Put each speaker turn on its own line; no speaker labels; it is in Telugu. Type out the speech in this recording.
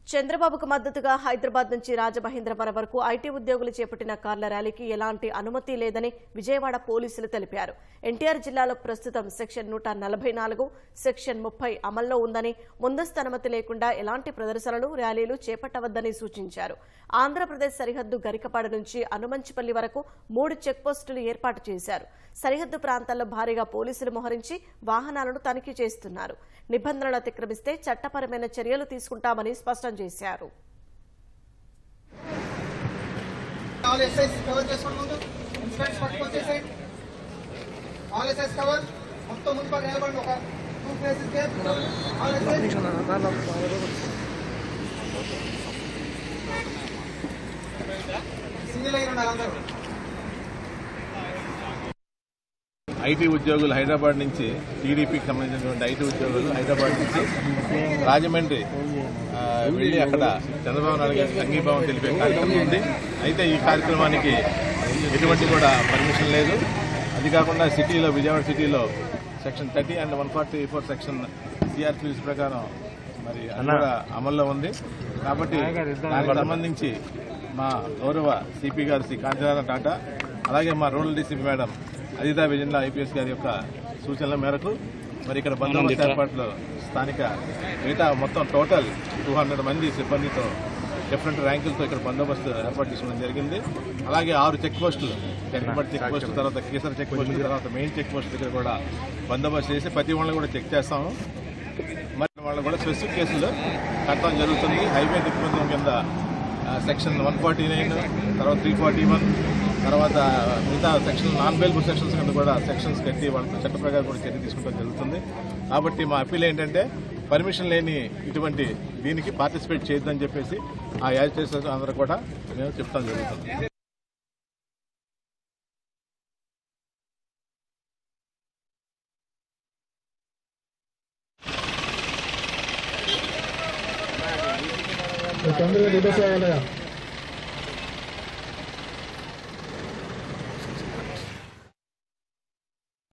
చంద్రబాబుకు మద్దతుగా హైదరాబాద్ నుంచి రాజమహేంద్రవరం వరకు ఐటీ ఉద్యోగులు చేపట్టిన కార్ల ర్యాలీకి ఎలాంటి అనుమతి లేదని విజయవాడ పోలీసులు తెలిపారు ఎన్టీఆర్ జిల్లాలో ప్రస్తుతం సెక్షన్ నూట నలభై నాలుగు సెక్షన్ ముప్పై అమల్లో ఉందని ముందస్తు అనుమతి లేకుండా ఎలాంటి ప్రదర్శనలు ర్యాలీలు చేపట్టవద్దని సూచించారు ఆంధ్రప్రదేశ్ సరిహద్దు గరికపాడు నుంచి అనుమంచిపల్లి వరకు మూడు చెక్పోస్టులు ఏర్పాటు చేశారు సరిహద్దు ప్రాంతాల్లో భారీగా పోలీసులు మోహరించి వాహనాలను తనిఖీ చేస్తున్నారు నిబంధనలు అతిక్రమిస్తే చట్టపరమైన చర్యలు తీసుకుంటామని స్పష్టం చేశారు
ఆల్ ఎస్ఐస్ కవర్ చేసుకోండి ముందు ఇన్స్పెక్టర్స్ పట్టుకొచ్చేసేయండి ఆల్ ఎస్ఐస్ కవర్ మొత్తం ముందు పక్కన నిలబడండి ఒక two places care all SIs single line ఉండాలి అందరూ
ఐటీ ఉద్యోగులు హైదరాబాద్ నుంచి టీడీపీకి సంబంధించినటువంటి ఐటీ ఉద్యోగులు హైదరాబాద్ నుంచి రాజమండ్రి ఆ, వెళ్ళి అక్కడ చంద్రబాబు నాయుడు గారికి సంఘీభావం తెలిపే కార్యక్రమం ఉంది అయితే ఈ కార్యక్రమానికి ఎటువంటి కూడా పర్మిషన్ లేదు అది కాకుండా సిటీలో విజయవాడ సిటీలో section thirty and one forty four section CRPC ప్రకారం మరి అది కూడా అమల్లో ఉంది కాబట్టి దానికి సంబంధించి మా గౌరవ సిపి గారు శ్రీ కాంచనారాయణ టాటా అలాగే మా రూరల్ డీసీపీ మేడం అదితా విజయన్ల ఐపీఎస్ గారి యొక్క సూచనల మేరకు మరి ఇక్కడ బందోబస్తు ఏర్పాట్లు స్థానిక మిగతా మొత్తం టోటల్ టూ హండ్రెడ్ మంది సిబ్బందితో డిఫరెంట్ ర్యాంకులతో ఇక్కడ బందోబస్తు ఏర్పాటు చేసుకోవడం జరిగింది అలాగే ఆరు చెక్ పోస్టులు చెక్కపట్టి చెక్ పోస్ట్ తర్వాత కేసర్ చెక్ పోస్ట్ తర్వాత మెయిన్ చెక్ పోస్ట్ దగ్గర కూడా బందోబస్తు చేసి ప్రతి వాళ్ళని కూడా చెక్ చేస్తాము మరి వాళ్ళు కూడా స్పెసిఫిక్ కేసులు కట్టడం జరుగుతుంది హైవే దిగ్బంధం కింద ఆ, సెక్షన్ వన్ ఫార్టీ నైన్ తర్వాత త్రీ ఫార్టీ వన్ తర్వాత మిగతా సెక్షన్ నాన్ బెయిల్బుల్ సెక్షన్స్ కింద కూడా సెక్షన్స్ కట్టి వాళ్ళకి చట్ట ప్రకారం కూడా చర్య తీసుకోవడం జరుగుతుంది కాబట్టి మా అప్పీల్ ఏంటంటే పర్మిషన్ లేని ఇటువంటి దీనికి పార్టిసిపేట్ చేయొద్దని చెప్పేసి ఆ యాజిటేషన్స్ అందరూ కూడా మేము చెప్తాం జరుగుతుంది
తొందరగా రిలీజ్ అవ్వాలయ్యా